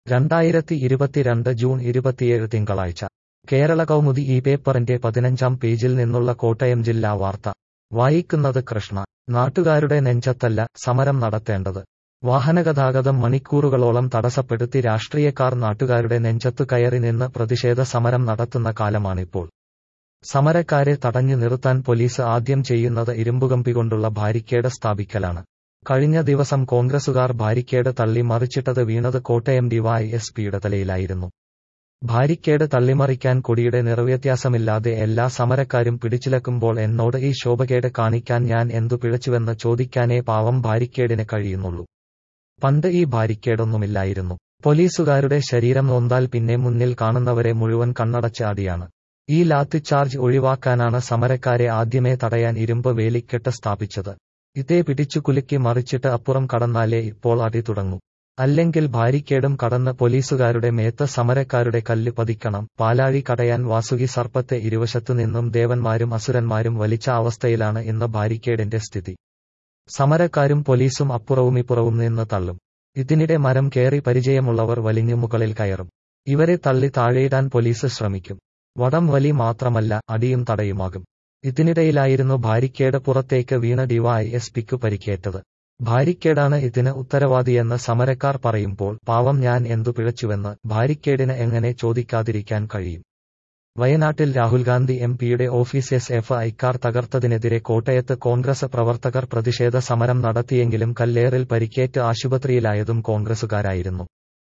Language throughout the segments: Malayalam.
രണ്ടായിരത്തി ഇരുപത്തിരണ്ട് ജൂൺ ഇരുപത്തിയേഴ് തിങ്കളാഴ്ച കേരള കൗമുദി ഈ പേപ്പറിന്റെ പതിനഞ്ചാം പേജിൽ നിന്നുള്ള കോട്ടയം ജില്ലാ വാർത്ത വായിക്കുന്നത് കൃഷ്ണ നാട്ടുകാരുടെ നെഞ്ചത്തല്ല സമരം നടത്തേണ്ടത് വാഹനഗതാഗതം മണിക്കൂറുകളോളം തടസ്സപ്പെടുത്തി രാഷ്ട്രീയക്കാർ നാട്ടുകാരുടെ നെഞ്ചത്തു കയറി നിന്ന് പ്രതിഷേധ സമരം നടത്തുന്ന കാലമാണിപ്പോൾ സമരക്കാരെ തടഞ്ഞു നിർത്താൻ പോലീസ് ആദ്യം ചെയ്യുന്നത് ഇരുമ്പുകമ്പി കൊണ്ടുള്ള ബാരിക്കേഡ് സ്ഥാപിക്കലാണ് കഴിഞ്ഞ ദിവസം കോൺഗ്രസുകാർ ബാരിക്കേഡ് തള്ളി മറിച്ചിട്ടത് വീണത് കോട്ടയം ഡിവൈഎസ്പിയുടെ തലയിലായിരുന്നു ബാരിക്കേഡ് തള്ളിമറിക്കാൻ കൊടിയുടെ നിറവ്യത്യാസമില്ലാതെ എല്ലാ സമരക്കാരും പിടിച്ചിലക്കുമ്പോൾ എന്നോട് ഈ ശോഭകേട് കാണിക്കാൻ ഞാൻ എന്തു പിഴച്ചുവെന്ന് ചോദിക്കാനേ പാവം ബാരിക്കേഡിന് കഴിയുന്നുള്ളൂ പണ്ട് ഈ ബാരിക്കേഡൊന്നുമില്ലായിരുന്നു പോലീസുകാരുടെ ശരീരം നൊന്താൽ പിന്നെ മുന്നിൽ കാണുന്നവരെ മുഴുവൻ കണ്ണടച്ച അടിയാണ് ഈ ലാത്തിച്ചാർജ് ഒഴിവാക്കാനാണ് സമരക്കാരെ ആദ്യമേ തടയാൻ ഇരുമ്പ് വേലിക്കെട്ട് സ്ഥാപിച്ചത് ഇതേ പിടിച്ചു കുലുക്കി മറിച്ചിട്ട് അപ്പുറം കടന്നാലേ ഇപ്പോൾ അടി തുടങ്ങൂ അല്ലെങ്കിൽ ബാരിക്കേഡും കടന്ന് പോലീസുകാരുടെ മേത്ത് സമരക്കാരുടെ കല്ല് പതിക്കണം പാലാഴി കടയാൻ വാസുകി സർപ്പത്തെ ഇരുവശത്തു നിന്നും ദേവന്മാരും അസുരന്മാരും വലിച്ച അവസ്ഥയിലാണ് ഇന്ന് ബാരിക്കേഡിന്റെ സ്ഥിതി സമരക്കാരും പോലീസും അപ്പുറവും ഇപ്പുറവും നിന്ന് തള്ളും ഇതിനിടെ മരം കയറി പരിചയമുള്ളവർ വലിഞ്ഞു മുകളിൽ കയറും ഇവരെ തള്ളി താഴെയിടാൻ പോലീസ് ശ്രമിക്കും വടം വലി മാത്രമല്ല അടിയും തടയുമാകും ഇതിനിടയിലായിരുന്നു ബാരിക്കേഡ് പുറത്തേക്ക് വീണ ഡിവൈഎസ്പിക്കു പരിക്കേറ്റത് ബാരിക്കേഡാണ് ഇതിന് ഉത്തരവാദിയെന്ന് സമരക്കാർ പറയുമ്പോൾ പാവം ഞാൻ എന്തു പിഴച്ചുവെന്ന് ബാരിക്കേഡിന് എങ്ങനെ ചോദിക്കാതിരിക്കാൻ കഴിയും വയനാട്ടിൽ രാഹുൽ ഗാന്ധി എം പിയുടെ ഓഫീസ് എസ് എഫ് ഐക്കാർ തകർത്തതിനെതിരെ കോട്ടയത്ത് കോൺഗ്രസ് പ്രവർത്തകർ പ്രതിഷേധ സമരം നടത്തിയെങ്കിലും കല്ലേറിൽ പരിക്കേറ്റ് ആശുപത്രിയിലായതും കോൺഗ്രസുകാരായിരുന്നു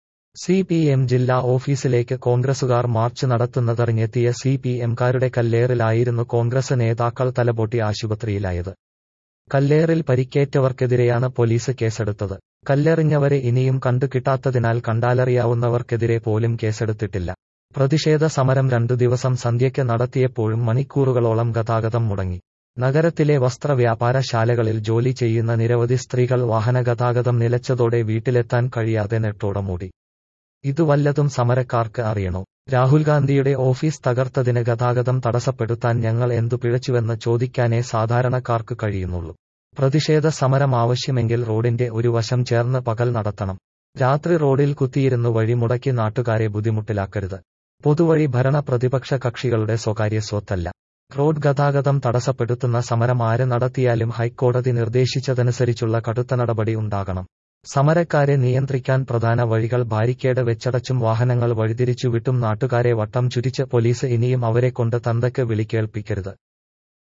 സി പി എം ജില്ലാ ഓഫീസിലേക്ക് കോൺഗ്രസുകാർ മാർച്ച് നടത്തുന്നതറിഞ്ഞെത്തിയ സി പി എംകാരുടെ കല്ലേറിലായിരുന്നു കോൺഗ്രസ് നേതാക്കൾ തലപൊട്ടി ആശുപത്രിയിലായത് കല്ലേറിൽ പരിക്കേറ്റവർക്കെതിരെയാണ് പോലീസ് കേസെടുത്തത് കല്ലെറിഞ്ഞവരെ ഇനിയും കണ്ടുകിട്ടാത്തതിനാൽ കണ്ടാലറിയാവുന്നവർക്കെതിരെ പോലും കേസെടുത്തിട്ടില്ല പ്രതിഷേധ സമരം രണ്ടു ദിവസം സന്ധ്യയ്ക്ക് നടത്തിയപ്പോഴും മണിക്കൂറുകളോളം ഗതാഗതം മുടങ്ങി നഗരത്തിലെ വസ്ത്രവ്യാപാരശാലകളിൽ ജോലി ചെയ്യുന്ന നിരവധി സ്ത്രീകൾ വാഹനഗതാഗതം നിലച്ചതോടെ വീട്ടിലെത്താൻ കഴിയാതെ നെട്ടോടെ മൂടി ഇത് വല്ലതും സമരക്കാർക്ക് അറിയണോ രാഹുൽ ഗാന്ധിയുടെ ഓഫീസ് തകർത്തതിന് ഗതാഗതം തടസ്സപ്പെടുത്താൻ ഞങ്ങൾ എന്തു പിഴച്ചുവെന്ന് ചോദിക്കാനേ സാധാരണക്കാർക്ക് കഴിയുന്നുള്ളൂ പ്രതിഷേധ സമരം ആവശ്യമെങ്കിൽ റോഡിന്റെ ഒരു വശം ചേർന്ന് പകൽ നടത്തണം രാത്രി റോഡിൽ കുത്തിയിരുന്നു വഴി മുടക്കി നാട്ടുകാരെ ബുദ്ധിമുട്ടിലാക്കരുത് പൊതുവഴി ഭരണ പ്രതിപക്ഷ കക്ഷികളുടെ സ്വകാര്യ സ്വത്തല്ല റോഡ് ഗതാഗതം തടസ്സപ്പെടുത്തുന്ന സമരം ആര് നടത്തിയാലും ഹൈക്കോടതി നിർദ്ദേശിച്ചതനുസരിച്ചുള്ള കടുത്ത നടപടി ഉണ്ടാകണം സമരക്കാരെ നിയന്ത്രിക്കാൻ പ്രധാന വഴികൾ ബാരിക്കേഡ് വെച്ചടച്ചും വാഹനങ്ങൾ വഴിതിരിച്ചു വിട്ടും നാട്ടുകാരെ വട്ടം ചുരിച്ച് പോലീസ് ഇനിയും അവരെ കൊണ്ട് തന്തയ്ക്ക് വിളിക്കേൾപ്പിക്കരുത്